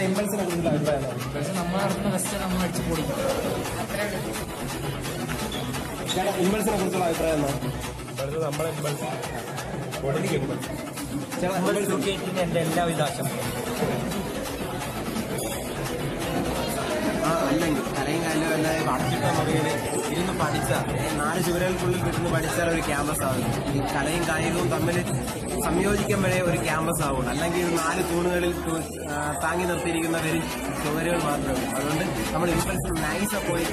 ഇമ്പൾസിനെ കുറിച്ചുള്ള അഭിപ്രായം എന്താണ്? പക്ഷെ നമ്മൾ നടത്തുന്ന ഫസ്റ്റ് നമ്മൾ അടിച്ചു പൊളിക്കും ചേട്ടാ ഇമ്പൾസിനെ കുറിച്ചുള്ള അഭിപ്രായം എന്താണ് നമ്മളെ ചേട്ടാ ഇമ്പൾസ് എന്റെ എല്ലാവിധ ആശംസ ആ അല്ലെങ്കിൽ കലയും കാലും അല്ലാതെ അടച്ചിട്ട മുറിയിൽ ഇരുന്ന് പഠിച്ച നാല് ചുവരുകൾക്കുള്ളിൽ ഇരുന്ന് പഠിച്ചാൽ ഒരു ക്യാമ്പസ് ആകും ഈ കലയും കായികവും തമ്മിൽ സംയോജിക്കുമ്പോഴേ ഒരു ക്യാമ്പസ് ആവുള്ളൂ അല്ലെങ്കിൽ ഇത് നാല് തൂണുകളിൽ തു- ആ, താങ്ങി നിർത്തിയിരിക്കുന്ന വെറും ചുവരുകൾ മാത്രമേ ഉള്ളൂ അതുകൊണ്ട് നമ്മൾ ഇൻഫ്ലുവൻസ് നൈസ് പോയിട്ട്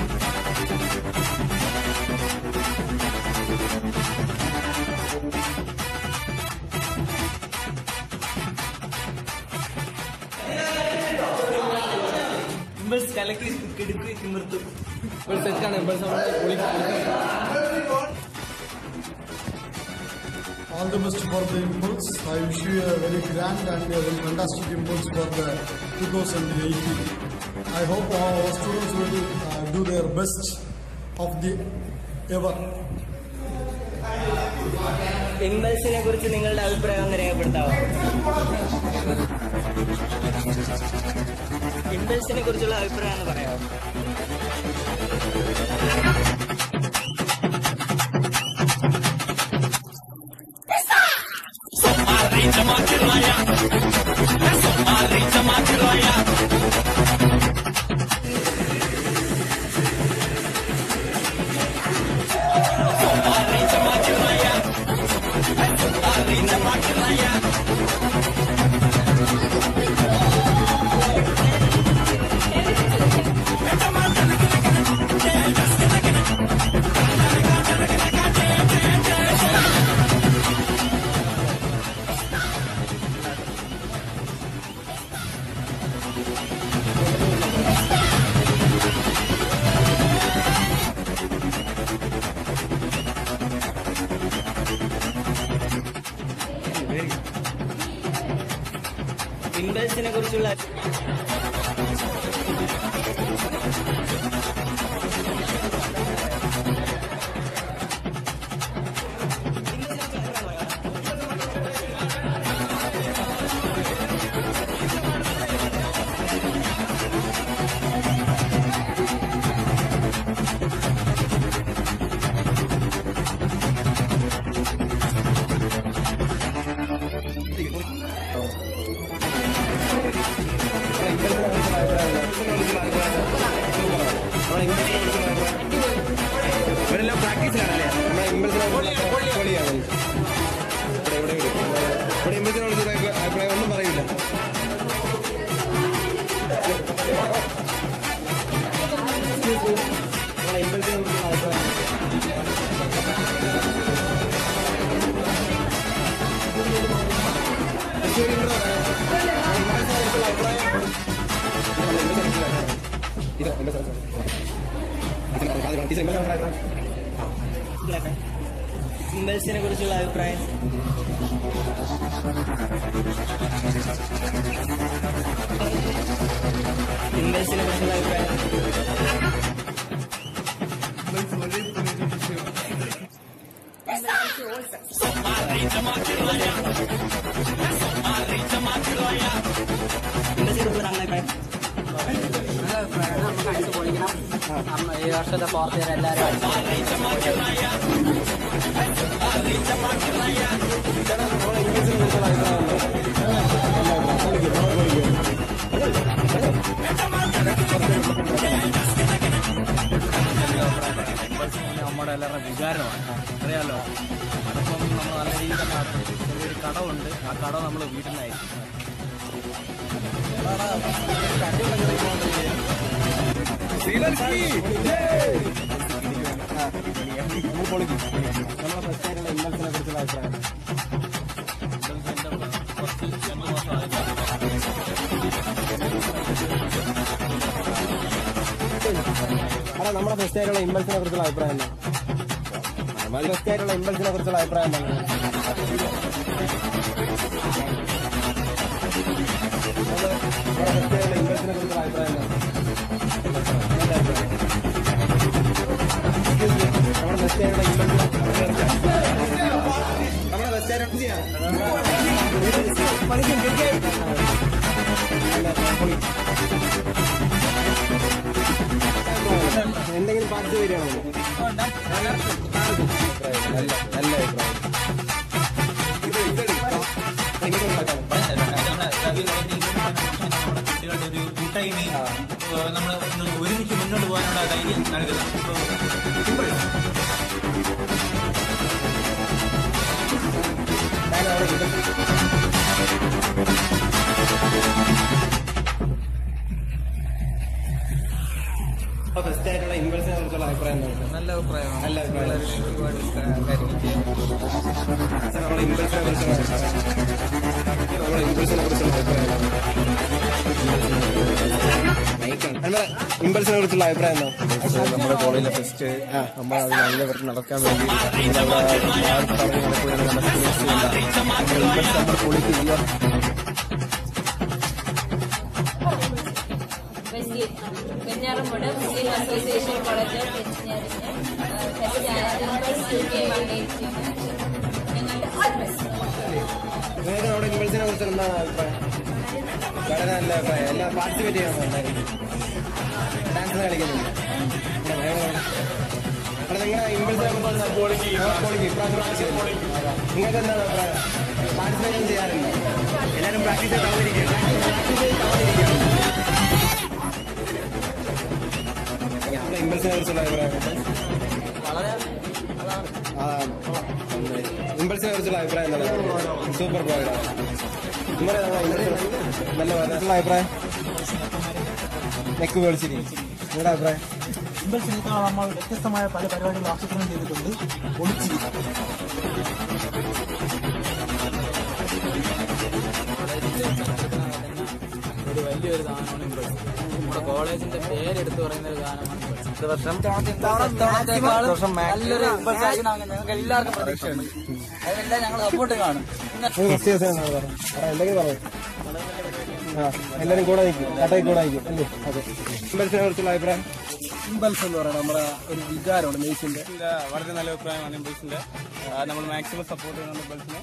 കലക്കി കിടക്കി തിമിർത്തു ഇപ്പോൾ സെറ്റാണ് ഇമ്പൾസ് നമ്മളെ പൊളിക്കും All the best for the impulse. I wish you a very grand and a very fantastic impulse for the 2018. I hope all our students will uh, do their best of the ever. ഇമ്പൽസിനെ കുറിച്ച് നിങ്ങളുടെ അഭിപ്രായം ഒന്ന് രേഖപ്പെടുത്താവോ ഇമ്പൽസിനെ കുറിച്ചുള്ള അഭിപ്രായം എന്ന് പറയാമോ ഇമ്പൽസിനെ കുറിച്ചുള്ള ഇവരെല്ലാം പ്രാക്ടീസിലാണല്ലേ നമ്മളെ ഇമ്പൾസിനെ പൊളിയാണ് ഇവിടെ ഇവിടെ ഇവിടെ ഇവിടെ ഇമ്പൾസിനെ കുറിച്ചുള്ള അഭിപ്രായം- അഭിപ്രായം ഒന്നും പറയില്ല നമ്മളെ ഇമ്പൾസിനെ കുറിച്ചുള്ള അഭിപ്രായം ശരി, ഇവിടെ പറയാം. ഇമ്പൾസിനെ കുറിച്ചുള്ള അഭിപ്രായം ഇത് ഇമ്പൾസിനെ കുറിച്ചുള്ള- ടീച്ചർ ഇമ്പൾസിനെ കുറിച്ചുള്ള അഭിപ്രായം ഇമ്പൽസിനെ കുറിച്ചുള്ള അഭിപ്രായം ഇമ്പൽസിനെ കുറിച്ചുള്ള അഭിപ്രായം ഇമ്പൽസിനെ കുറിച്ചുള്ള താങ്കളുടെ അഭിപ്രായം ഈ വർഷത്തെ ഫോർത്ത് ഇയർ എല്ലാവരും നമ്മളെ ഇംഗ്ലീഷിനെ കുറിച്ചുള്ള അഭിപ്രായം നമ്മുടെ എല്ലാവരുടെ വികാരമാണ് അറിയാലോ അതിപ്പം നമ്മൾ നല്ല രീതിയിൽ തന്നെ നടത്തും. ചെറിയൊരു കടമുണ്ട് ആ കട നമ്മൾ വീട്ടിൽ നിന്നായിരിക്കും നമ്മൾ പൊളിക്കും നമ്മളെ ഫസ്റ്റ് ആയിട്ടുള്ള ഇംഗ്ലീഷിനെ കുറിച്ചുള്ള അഭിപ്രായം അടാ നമ്മുടെ ഫസ്റ്റ് ആയിട്ടുള്ള ഇമ്പൾസിനെ കുറിച്ചുള്ള അഭിപ്രായം എന്താണ് നമ്മുടെ ഫസ്റ്റ് ആയിട്ടുള്ള ഇമ്പൾസിനെ കുറിച്ചുള്ള അഭിപ്രായം എന്താണ് നമ്മുടെ ഫസ്റ്റ് ആയിട്ടുള്ള ഇമ്പൾസിനെ കുറിച്ചുള്ള അഭിപ്രായം എന്താണ് എന്താ അഭിപ്രായം? നമ്മുടെ ഫസ്റ്റ് ആയിട്ടുള്ള ഇമ്പൾസിനെ നമ്മുടെ ഫസ്റ്റ് ആയിട്ട് പണിക്കും എന്തെങ്കിലും പാർട്ടി വരികയാണോ നല്ല നല്ല അഭിപ്രായം ഇത് ഇതെടുക്കാം ഇങ്ങനെ ഉണ്ടാക്കാം കുട്ടികളുടെ ഒരു കൂട്ടായ്മയും നമ്മൾ ഒരുമിച്ച് മുന്നോട്ട് പോകാനുള്ള ധൈര്യം നൽകുന്നത് ഞാൻ അവിടെ കിട്ടും ഫസ്റ്റ് ആയിട്ടുള്ള ഇൻവെൽസിനെ കുറിച്ചുള്ള അഭിപ്രായം എന്താണ് നല്ല അഭിപ്രായമാണ് നല്ല അഭിപ്രായം ഒരുപാട് കാര്യങ്ങൾ ചെയ്യാം നമ്മുടെ ഇൻവെൽസിനെ കുറിച്ചുള്ള നമ്മുടെ ഇൻവെൽസിനെ കുറിച്ചുള്ള അഭിപ്രായം ഇമ്പൾസിനെ കുറിച്ചുള്ള അഭിപ്രായം എന്താ നമ്മുടെ കോളേജിലെ ഫെസ്റ്റ് നമ്മൾ അത് നല്ല വൃത്തി നടക്കാൻ വേണ്ടി നമ്മളവിടെ ആർക്ക് പറഞ്ഞ് നടക്കുകയാണ് നമ്മുടെ സ്റ്റുഡൻസ് നമ്മൾ പൊളിക്കുക Muslim Venjaramoodu Muslim Association College of Engineering ഞങ്ങളുടെ ഓൾ ബെസ്റ്റ് നിങ്ങൾക്ക് നമ്മുടെ ഇമ്പൾസിനെ കുറിച്ച് എന്താണ് അഭിപ്രായം വളരെ നല്ല അഭിപ്രായം എല്ലാം പാർട്ടിസിപ്പേറ്റ് ചെയ്യണം എന്തായാലും ഡാൻസ് കളിക്കുന്നില്ല അവിടെ നിങ്ങളുടെ ഇമ്പൾസിനെ കുറിച്ച് ക്വാളിറ്റി ഇപ്രാവശ്യം നിങ്ങൾക്ക് എന്താണ് അഭിപ്രായം പാർട്ടിസിപ്പേറ്റ് ചെയ്യാറുണ്ട് എല്ലാവരും പ്രാക്ടീസ് ചെയ്ത് തന്നിരിക്കുകയാണ് പ്രാക്ടീസ് ചെയ്ത് തന്നിരിക്കുകയാണ് നമ്മുടെ ഇമ്പൾസിനെ കുറിച്ചുള്ള അഭിപ്രായം ഇമ്പൾസിനെ കുറിച്ചുള്ള അഭിപ്രായം എന്താണ് സൂപ്പർ ബോയ് നിങ്ങളുടെ നല്ല നല്ല അഭിപ്രായം നെക്ക് പേടിച്ചിരി നിങ്ങളുടെ അഭിപ്രായം ഇമ്പൽസിനേക്കാൾ നമ്മൾ വ്യത്യസ്തമായ പല പരിപാടികൾ ആസൂത്രണം ചെയ്തിട്ടുണ്ട് ഒളിച്ചിരി ഒരു വലിയൊരു ഗാനമാണ് ഇമ്പൾസ് നമ്മുടെ കോളേജിന്റെ പേരെടുത്ത് പറയുന്ന ഒരു ഗാനമാണ് ഇമ്പൾസ് നല്ലൊരു ഇമ്പൾസ് ആയിരിക്കും ഞങ്ങൾക്ക് എല്ലാവർക്കും പ്രതീക്ഷയുണ്ട് അതെല്ലാം ഞങ്ങൾ സപ്പോർട്ട് കാണും ഫസ്റ്റ് ദിവസം എന്നാണ് പറഞ്ഞത് ആ, എന്തെങ്കിലും പറയും ആ എല്ലാവരും കൂടെ നിൽക്കും കട്ടയിൽ കൂടെ നിൽക്കും അല്ലേ അതെ ഇമ്പൾസിനെ കുറിച്ചുള്ള അഭിപ്രായം ഇമ്പൾസ് എന്ന് പറയുന്നത് നമ്മുടെ ഒരു വികാരമാണ് നെയ്സിന്റെ വളരെ നല്ല അഭിപ്രായമാണ് ഇമ്പൾസിന്റെ നമ്മൾ മാക്സിമം സപ്പോർട്ട് ചെയ്യുന്നുണ്ട് ഇമ്പൾസിനെ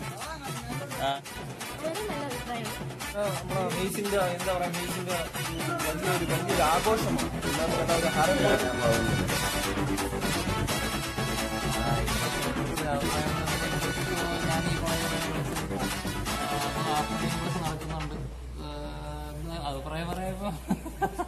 നമ്മുടെ നെയ്സിന്റെ എന്താ പറയാ നെയ്സിന്റെ വലിയൊരു വലിയൊരു ആഘോഷമാണ് എന്താന്ന് കേട്ടാ ഒരു ഹരം ഞാൻ ഈ നടക്കുന്നുണ്ട് അഭിപ്രായം പറയുമ്പോ